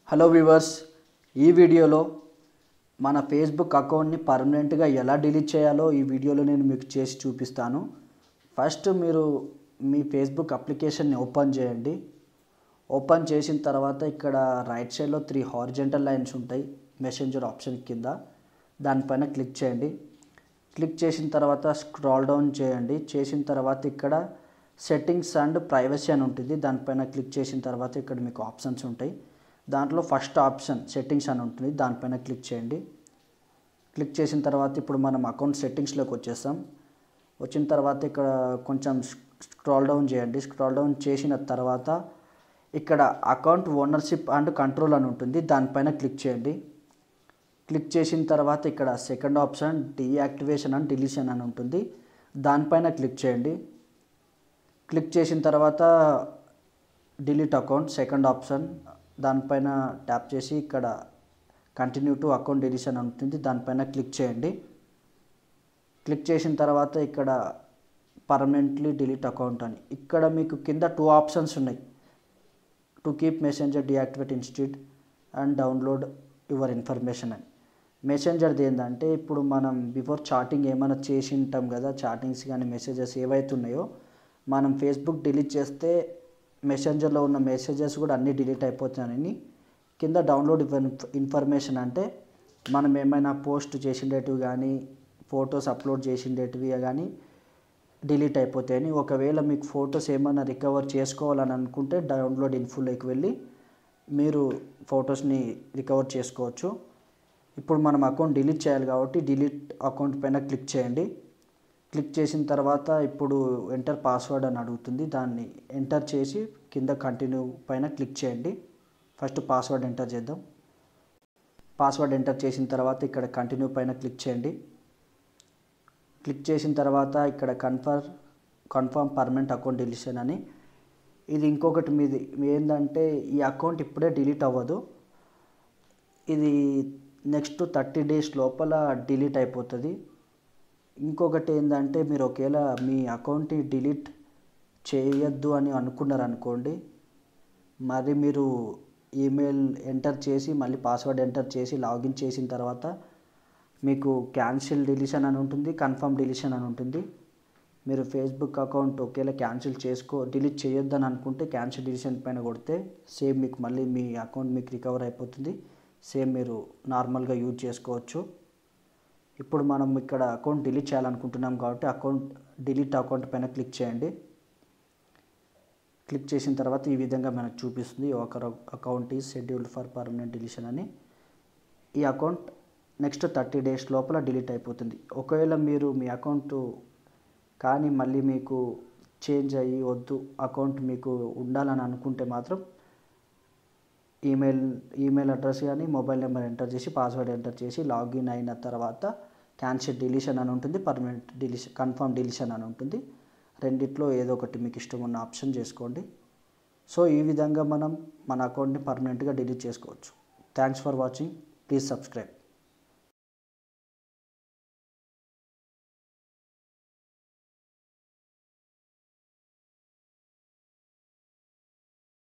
hello viewers ఈ వీడియోలో మన ఫేస్బుక్ అకౌంట్ని పర్మనెంట్గా ఎలా డిలీట్ చేయాలో ఈ వీడియోలో నేను మీకు చేసి చూపిస్తాను ఫస్ట్ మీరు మీ ఫేస్బుక్ అప్లికేషన్ని ఓపెన్ చేయండి ఓపెన్ చేసిన తర్వాత ఇక్కడ రైట్ సైడ్లో త్రీ హారిజెంటల్ లైన్స్ ఉంటాయి మెసెంజర్ ఆప్షన్ కింద దానిపైన క్లిక్ చేయండి క్లిక్ చేసిన తర్వాత స్క్రాల్ డౌన్ చేయండి చేసిన తర్వాత ఇక్కడ సెట్టింగ్స్ అండ్ ప్రైవసీ అని ఉంటుంది దానిపైన క్లిక్ చేసిన తర్వాత ఇక్కడ మీకు ఆప్షన్స్ ఉంటాయి దాంట్లో ఫస్ట్ ఆప్షన్ సెట్టింగ్స్ అని ఉంటుంది దానిపైన క్లిక్ చేయండి క్లిక్ చేసిన తర్వాత ఇప్పుడు మనం అకౌంట్ సెట్టింగ్స్లోకి వచ్చేస్తాం వచ్చిన తర్వాత ఇక్కడ కొంచెం స్క్రాల్ డౌన్ చేయండి స్క్రాల్ డౌన్ చేసిన తర్వాత ఇక్కడ అకౌంట్ ఓనర్షిప్ అండ్ కంట్రోల్ అని ఉంటుంది దానిపైన క్లిక్ చేయండి క్లిక్ చేసిన తర్వాత ఇక్కడ second option deactivation and deletion అని ఉంటుంది దానిపైన క్లిక్ చేయండి క్లిక్ చేసిన తర్వాత డిలీట్ అకౌంట్ సెకండ్ ఆప్షన్ దానిపైన ట్యాప్ చేసి ఇక్కడ కంటిన్యూ టు అకౌంట్ డిలీషన్ అని ఉంటుంది దానిపైన క్లిక్ చేయండి క్లిక్ చేసిన తర్వాత ఇక్కడ పర్మనెంట్లీ డిలీట్ అకౌంట్ అని ఇక్కడ మీకు కింద టూ ఆప్షన్స్ ఉన్నాయి to keep messenger deactivate instead and download your information అని మెసెంజర్ది ఏంటంటే ఇప్పుడు మనం బిఫోర్ చాటింగ్ ఏమైనా చేసి ఉంటాం కదా చాటింగ్స్ కానీ మెసేజెస్ ఏవైతే ఉన్నాయో మనం ఫేస్బుక్ డిలీట్ చేస్తే మెసెంజర్లో ఉన్న మెసేజెస్ కూడా అన్నీ డిలీట్ అయిపోతాయని కింద డౌన్లోడ్ ఇన్ఫర్మేషన్ అంటే మనం ఏమైనా పోస్ట్ చేసిండేటివి కానీ ఫొటోస్ అప్లోడ్ చేసిండేటివి కానీ డిలీట్ అయిపోతాయని ఒకవేళ మీకు ఫొటోస్ ఏమైనా రికవర్ చేసుకోవాలని అనుకుంటే డౌన్లోడ్ ఇన్ఫుల్లోకి వెళ్ళి మీరు ఫొటోస్ని రికవర్ చేసుకోవచ్చు ఇప్పుడు మనం అకౌంట్ డిలీట్ చేయాలి కాబట్టి డిలీట్ అకౌంట్ పైన క్లిక్ చేయండి క్లిక్ చేసిన తర్వాత ఇప్పుడు ఎంటర్ పాస్వర్డ్ అని అడుగుతుంది దాన్ని ఎంటర్ చేసి కింద కంటిన్యూ పైన క్లిక్ చేయండి ఫస్ట్ పాస్వర్డ్ ఎంటర్ చేద్దాం పాస్వర్డ్ ఎంటర్ చేసిన తర్వాత ఇక్కడ కంటిన్యూ పైన క్లిక్ చేయండి క్లిక్ చేసిన తర్వాత ఇక్కడ confirm confirm permanent account deletion అని ఇది ఇంకొకటి మీది ఏంటంటే ఈ అకౌంట్ ఇప్పుడే డిలీట్ అవ్వదు ఇది నెక్స్ట్ థర్టీ డేస్ లోపల డిలీట్ అయిపోతుంది ఇంకొకటి ఏంటంటే మీరు ఒకవేళ మీ అకౌంట్ని డిలీట్ చేయొద్దు అని అనుకున్నారు అనుకోండి మరి మీరు ఈమెయిల్ ఎంటర్ చేసి మళ్ళీ పాస్వర్డ్ ఎంటర్ చేసి లాగిన్ చేసిన తర్వాత మీకు క్యాన్సిల్ డిలీషన్ అని ఉంటుంది కన్ఫర్మ్ డిలీషన్ అని ఉంటుంది మీరు ఫేస్బుక్ అకౌంట్ ఒకవేళ క్యాన్సిల్ చేసుకో డిలీట్ చేయొద్దని అనుకుంటే క్యాన్సిల్ డిలీషన్ పైన కొడితే సేమ్ మీకు మళ్ళీ మీ అకౌంట్ మీకు రికవర్ అయిపోతుంది సేమ్ మీరు నార్మల్గా యూజ్ చేసుకోవచ్చు ఇప్పుడు మనం ఇక్కడ అకౌంట్ డిలీట్ చేయాలనుకుంటున్నాం కాబట్టి అకౌంట్ డిలీట్ అకౌంట్ పైన క్లిక్ చేయండి క్లిక్ చేసిన తర్వాత ఈ విధంగా మనకు చూపిస్తుంది ఒక account is scheduled for permanent deletion అని ఈ అకౌంట్ నెక్స్ట్ థర్టీ డేస్ లోపల డిలీట్ అయిపోతుంది ఒకవేళ మీరు మీ అకౌంట్ కానీ మళ్ళీ మీకు చేంజ్ అయ్యి వద్దు అకౌంట్ మీకు ఉండాలని అనుకుంటే మాత్రం ఈమెయిల్ ఈమెయిల్ అడ్రస్ కానీ మొబైల్ నెంబర్ ఎంటర్ చేసి పాస్వర్డ్ ఎంటర్ చేసి లాగిన్ అయిన తర్వాత క్యాన్సిల్ డిలీషన్ అని ఉంటుంది పర్మనెంట్ డిలీషన్ కన్ఫర్మ్ డిలీషన్ అని ఉంటుంది రెండిట్లో ఏదో ఒకటి మీకు ఇష్టం ఉన్న ఆప్షన్ చేసుకోండి సో ఈ విధంగా మనం మన అకౌంట్ని పర్మనెంట్గా డిలీట్ చేసుకోవచ్చు thanks for watching please subscribe